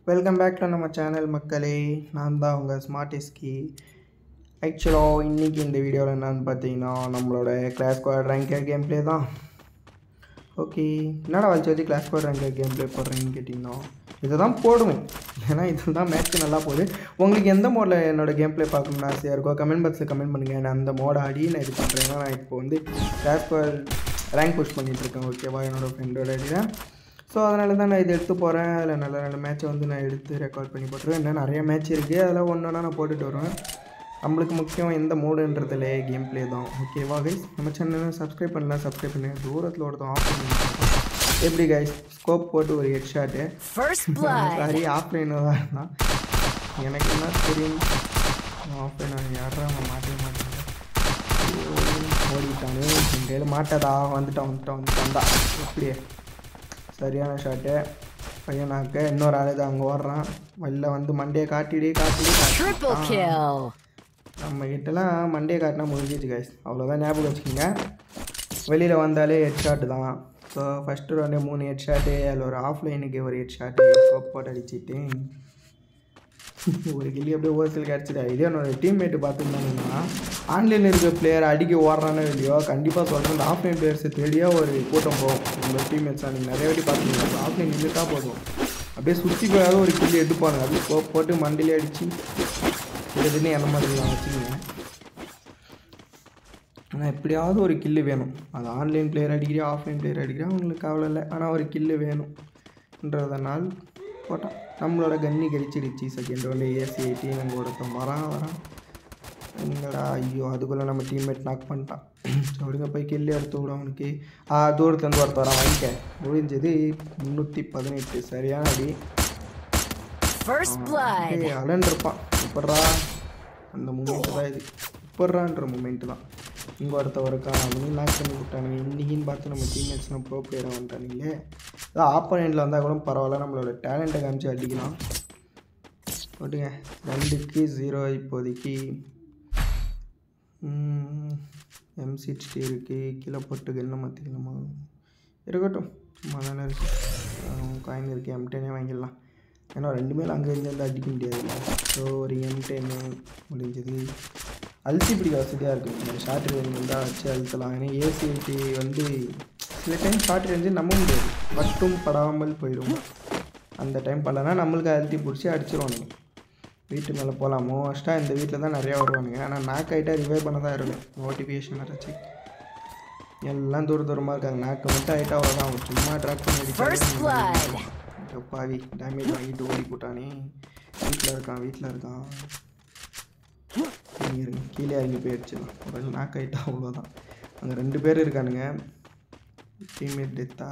Welcome back to நம்ம channel மக்களே நான் தான் உங்கள் ஸ்மார்ட் எஸ்கி ஆக்சுவலாக இன்றைக்கி இந்த வீடியோவில் என்னன்னு பார்த்தீங்கன்னா நம்மளோட clash squad ranker game play தான் ஓகே என்னடா வச்சு வச்சு clash squad ranker game play போடுறீங்கன்னு கேட்டிங்கன்னா இதை தான் போடுவேன் ஏன்னா இது தான் மேட்ச் நல்லா போகுது உங்களுக்கு எந்த மோடில் என்னோடய கேம் ப்ளே பார்க்கணும்னு ஆசையாக இருக்கோ கமெண்ட் பாக்ஸில் கமெண்ட் பண்ணுங்கள் நான் அந்த மோட ஆடி நான் இது பண்ணுறேன் ஏன்னா நான் இப்போ வந்து கிளாஸ் ஸ்குவாட் ரேங்க் புஷ் பண்ணிகிட்ருக்கேன் ஓகேவா என்னோடய ஃப்ரெண்டோட அடியில் ஸோ அதனால தான் நான் இது எடுத்து போகிறேன் அதில் நல்ல நல்ல மேட்ச்சை வந்து நான் எடுத்து ரெக்கார்ட் பண்ணி போட்டுருவேன் இன்னும் நிறைய மேட்ச் இருக்குது அதில் ஒன்று நான் போட்டுட்டு வருவேன் நம்மளுக்கு முக்கியம் எந்த மூடுன்றதுல கேம் ப்ளே தான் ஓகேவா கைஸ் நம்ம சேனலை சப்ஸ்கிரைப் பண்ணலாம் சப்ஸ்கிரைப் பண்ணி தூரத்தில் ஒருத்தன் ஆஃப் பண்ணி எப்படி கைஸ் ஸ்கோப் போட்டு ஒரு head shot First blood. Sorry offline தான் இருந்தான் எனக்கு என்ன தெரியும் ஆஃப்லைன் யாரும் அவன் மாட்டவே மாட்டாங்க ஐயோ, ஓடிட்டானே என் கையில் மாட்டாதா வந்துட்டான் வந்துட்டான் வந்துட்டான் தான் எப்படியே சரியான ஷாட்டு பையனாக்க இன்னொரு ஆள் தான் அங்கே ஓடுறான் வெளில வந்து மண்டையை காட்டிடி காட்டிடி Triple kill. நம்ம கிட்டலாம் மண்டையை காட்டினா முடிஞ்சிச்சு கைஸ் அவ்வளோதான் ஞாபகம் வச்சுக்கோங்க வெளியில் வந்தாலே ஹெட் ஷாட்டு தான் ஸோ ஃபஸ்ட்டு ரெண்டு மூணு ஹெட் ஷாட்டு அதில் ஒரு ஆஃப்லைனுக்கு ஒரு ஹெட் ஷாட்டு போட்டு அடிச்சிட்டு ஒரு கில்லி அப்படியே ஓவர்சல் கிடச்சிட்டா இதே என்னோட டீம்மேட்டு பார்த்துருந்தாங்கன்னா ஆன்லைனில் இருக்க பிளேயர் அடிக்க ஓடுறானோ இல்லையோ கண்டிப்பாக சொல்கிறேன் இந்த ஆஃப்லைன் பிளேயர்ஸை தேடியா ஒரு கூட்டம் போகும் உங்கள் டீம்மேட்ஸ் நீங்கள் நிறைய வாட்டி பார்த்துருக்கீங்க ஆஃப்லைன் நின்றுட்டா போதும் அப்படியே சுற்றி போயாவது ஒரு கில்லி எடுப்பாங்க அப்படியே போ போட்டு மண்டிலே அடித்து இதுன்னு என்ன மாதிரி நான் வச்சுக்கோங்க ஆனால் எப்படியாவது ஒரு கில்லு வேணும் அது ஆன்லைன் பிளேயர் அடிக்கிறியா ஆஃப்லைன் பிளேயர் அடிக்கிறியா அவங்களுக்கு கவலை இல்லை ஆனால் ஒரு கில்லு வேணும்ன்றதனால் போட்டான் நம்மளோட கன்னி கழிச்சிடுச்சு செகண்ட் ரவுண்டு ஏசி எயிட்டி நாங்கள் ஒருத்தன் வரான் வரான் எங்கடா ஐயோ அதுக்குள்ளே நம்ம டீம்மேட் நாக் பண்ணிட்டான் சொல்லுங்க போய் கில்லு எடுத்து விடும் அவனுக்கு ஆ தூரத்துலேருந்து ஒருத்தர் வரான் வாங்கிக்க முடிஞ்சது முந்நூற்றி பதினெட்டு சரியான அடி First blood. ஏய் அலன் இருப்பான் இப்பட்றா அந்த மூமெண்ட் தான் இது இப்பட்றான்ற மூமெண்ட் தான் இங்கே ஒருத்த இருக்கான் அவனையும் லாக் பண்ணி விட்டானுங்க இன்றைக்கின்னு பார்த்து நம்ம டீம்மேட்ஸ்லாம் ப்ரோ பிளேயராக வந்துட்டானுங்களே அதான் ஆப்போனண்ட்டில் வந்தால் கூட பரவாயில்ல நம்மளோட டேலண்ட்டை காமிச்சு அடிக்கலாம் ஓட்டுங்க ரெண்டுக்கு ஜீரோ இப்போதைக்கு எம் சிக்ஸ்டி இருக்குது கீழே போட்டு என்ன மாற்றிக்கலாமா இருக்கட்டும் சும்மா தானே இருக்கு காயின் இருக்குது எம் டென்னே வாங்கிடலாம் ஏன்னா ரெண்டுமே அங்கே இருந்து அடிக்க முடியாதுல்ல ஸோ ஒரு எம் டென்னு முடிஞ்சது அழுத்தி பிடிக்க வசதியாக இருக்குது இந்த ஷார்ட் ரேஞ்ச் இருந்தால் வச்சு அழுத்தலாம் ஏன்னா ஏசி எயிட்டி வந்து சில டைம் ஷார்ட் ரேஞ்சு நம்ப முடியாது மட்டும் படாமல் போயிடும் அந்த டைம் பண்ணலன்னா நம்மளுக்கு அழுத்தி பிடிச்சி அடிச்சிருவானுங்க வீட்டு மேலே போகலாம் மோஸ்ட்டாக இந்த வீட்டில் தான் நிறையா வருவானுங்க ஆனால் நாக் ஆகிட்டா ரிவைவ் பண்ண தான் இருக்கும் நோட்டிஃபிகேஷன் வச்சு எல்லாம் தூர தூரமாக இருக்காங்க நாக்கு மட்டும் ஆகிட்டா அவ்வளோதான் அவன் சும்மா ட்ராக் பண்ணி First அடிச்சாலே blood. ஐயோ, பாவி டேமேஜ் வாங்கிட்டு ஓடி போட்டானே வீட்டில் இருக்கான் வீட்டில் இருக்கான் இங்கே இருங்க கீழே இறங்கி போயிடுச்சுலாம் ஒரு நாக் ஆகிட்டா அவ்வளோதான் அங்கே ரெண்டு பேர் இருக்கானுங்க டீம்மேட் டெத்தா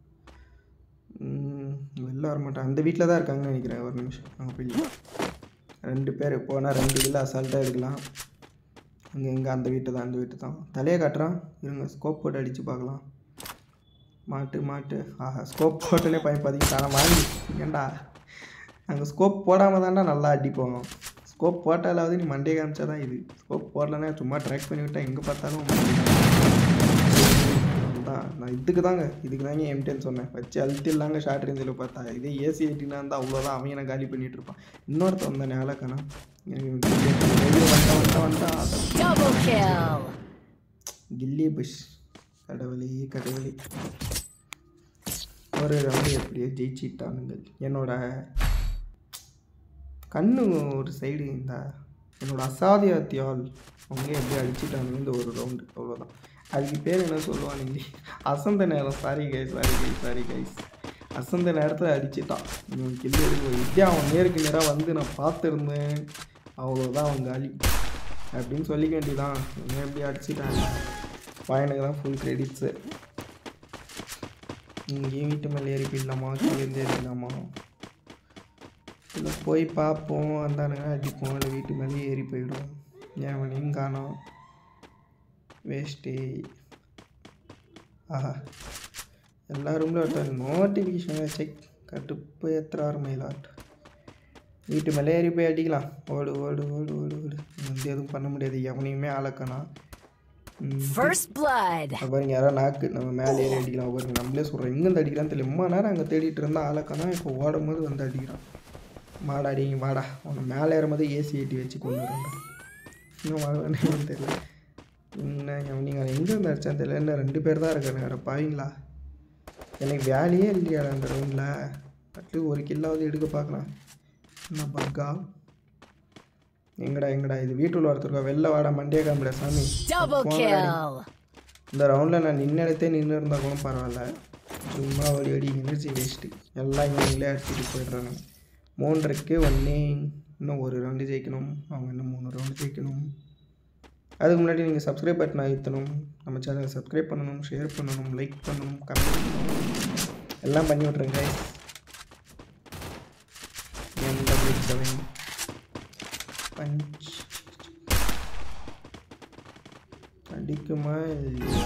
வெளில வர மாட்டான் அந்த வீட்டில் தான் இருக்காங்கன்னு நினைக்கிறேன் ஒரு நிமிஷம் அங்கே போய் ரெண்டு பேர் போனால் ரெண்டு வீட்டில் அசால்ட்டாக எடுக்கலாம் அங்கே எங்கே அந்த வீட்டு தான் அந்த வீட்டு தான் தலையை காட்டுறான் இருங்க ஸ்கோப் போட்டு அடித்து பார்க்கலாம் மாட்டு மாட்டு ஆஹா ஸ்கோப் போட்டுனே பையன் பதிக்கிட்டான வாங்கி ஏண்டா நாங்கள் ஸ்கோப் போடாமல் தான்டா நல்லா அடிப்போம் ஸ்கோப் போட்டாலாவது நீ மண்டே காமிச்சா தான் இது ஸ்கோப் போடலன்னா சும்மா ட்ராக் பண்ணி விட்டா எங்கே பார்த்தாலும் தான் நான் இதுக்கு தாங்க இதுக்கு தாங்க எம்டென் சொன்னேன் வச்சு அழுத்திடலாங்க ஷார்ட் ரேஞ்சில் பார்த்தா இதே ஏசி எயிட்டினா இருந்தால் அவ்வளோதான் அவன் எனக்கு காலி பண்ணிட்டு இருப்பான் இன்னொருத்த வந்தானே ஆளக்கானா வந்தா வந்தா வந்தா Double kill. கில்லி புஷ் கடவுளே கடவுளே ஒரு ரவுண்டு எப்படியோ ஜெயிச்சிட்டானுங்கள் என்னோட கண்ணு ஒரு சைடு இந்த என்னோட அசாதியத்தியால் அவங்க எப்படி அடிச்சிட்டானுங்க இந்த ஒரு ரவுண்டு அவ்வளோதான் அதுக்கு பேர் என்ன சொல்லுவானுங்க அசந்த நேரம் sorry guys sorry guys sorry guys அசந்த நேரத்தில் அடிச்சிட்டான் இவன் கில்லி எடுக்க இதே அவன் நேருக்கு நேராக வந்து நான் பார்த்துருந்தேன் அவ்வளோதான் அவன் காலி அப்படின்னு சொல்லிக்க வேண்டியதான் இவன் எப்படி அடிச்சிட்டாங்க பையனுக்கு தான் ஃபுல் கிரெடிட்ஸு இங்கேயும் வீட்டு மேலே ஏறி போயிடலாமா கீழேருந்து ஏறிடலாமா இல்லை போய் பார்ப்போம் வந்தானுங்க அடிப்போம் இல்லை வீட்டு மேலே ஏறி போயிடும் ஏன் மணியும் காணோம் வேஸ்ட்டு ஆஹா எல்லா ரூமில் ஒருத்தர் நோட்டிஃபிகேஷனை செக் கட்டுப்பு ஏற்றுறாரு மயிலாட் வீட்டு மேலே ஏறி போய் அடிக்கலாம் ஓடு ஓடு ஓடு ஓடு ஓடு வந்து எதுவும் பண்ண முடியாது எவனையுமே ஆளக்கணும் First blood. அப்போ பாருங்க யாராவது நாக்கு நம்ம மேலே ஏறி அடிக்கலாம் பாருங்க நம்மளே சொல்கிறோம் எங்கேருந்து அடிக்கிறான்னு தெரியல இம்மா நேரம் அங்கே தேடிட்டு இருந்தால் ஆளக்கானா இப்போ ஓடும் போது வந்து அடிக்கிறான் வாடாடி வாடா உன்னை மேலே ஏறும்போது ஏசி ஏற்றி வச்சு கொண்டு வரேன்டா இன்னும் வரவேன்னு தெரியல என்ன நீங்கள் எங்கே இருந்து அடிச்சான்னு தெரியல இன்னும் ரெண்டு பேர் தான் இருக்காங்க வேறு பாவீங்களா எனக்கு வேலையே இல்லையா அந்த ரவுண்டில் அட்லீஸ்ட் ஒரு கில்லாவது எடுக்க பார்க்கலாம் என்ன பக்கா எங்கடா எங்கடா இது வீட்டுள்ள ஒருத்தருக்கா வெளில வாடா மண்டே காமிட சாமி Double போங்கடா டேய். kill. இந்த ரவுண்டில் நான் நின்ன இடத்தே நின்று இருந்தால் கூட பரவாயில்ல சும்மா ஓடி ஓடி எனர்ஜி வேஸ்ட்டு எல்லாம் இவங்களே அடிச்சுட்டு போயிடுறாங்க மூன்றருக்கு ஒன்று இன்னும் ஒரு ரவுண்டு ஜெயிக்கணும் அவங்க இன்னும் மூணு ரவுண்டு ஜெயிக்கணும் அதுக்கு முன்னாடி நீங்கள் சப்ஸ்கிரைப் பட்டன் அழுத்தணும் நம்ம சேனலை சப்ஸ்கிரைப் பண்ணணும் ஷேர் பண்ணணும் லைக் பண்ணணும் கமெண்ட் பண்ணணும் எல்லாம் பண்ணி விட்ருங்க எம்டபிள்யூ செவன் பஞ்ச் அடிக்குமா இல்லையா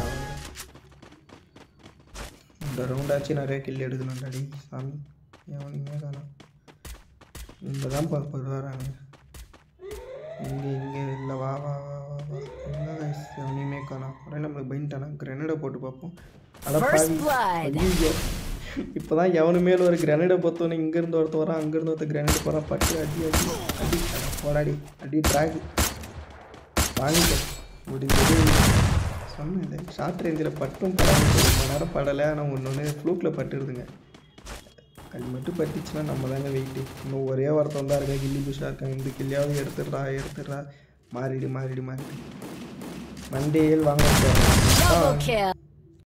இந்த ரவுண்டாச்சு நிறைய கில் எடுக்கணும் டாடி சாமி எவனுமே காணும் இங்கே தான் பார்ப்பது வராங்க இங்கே இங்கே இல்லை வா வா வா வா வா என்ன guys, எவனையுமே காணோம் ஒரே நம்மளுக்கு பயந்துட்டானா கிரனேடை போட்டு பார்ப்போம் அட First பாவி blood. ஐயோ இப்போ தான் எவனு மேல ஒரு கிரனேடை பார்த்தோன்னே இங்கேருந்து ஒருத்த வரான் அங்கேருந்து ஒருத்த கிரனேட் போகிறான் பட்டு அடி அடி அடி அட போடாடி அடி ட்ராக் வாங்கிட்டேன் முடிஞ்சது சொன்னேன் ஷார்ட் ரேஞ்சில் பட்டும் படாமல் ஒரு மணி நேரம் படலை ஆனால் ஒன்று ஒன்று ஃப்ளூக்கில் பட்டுடுதுங்க அது மட்டும் பட்டுச்சுன்னா நம்ம தாங்க வெயிட்டு இன்னும் ஒரே ஒருத்தன் தான் இருக்கா கில்லி புஷாக இருக்காங்க இந்த கில்லியாவது எடுத்துடுறா எடுத்துடுறா மாறிடு மாறிடு மாறிடு மண்டேயில் வாங்க Double kill.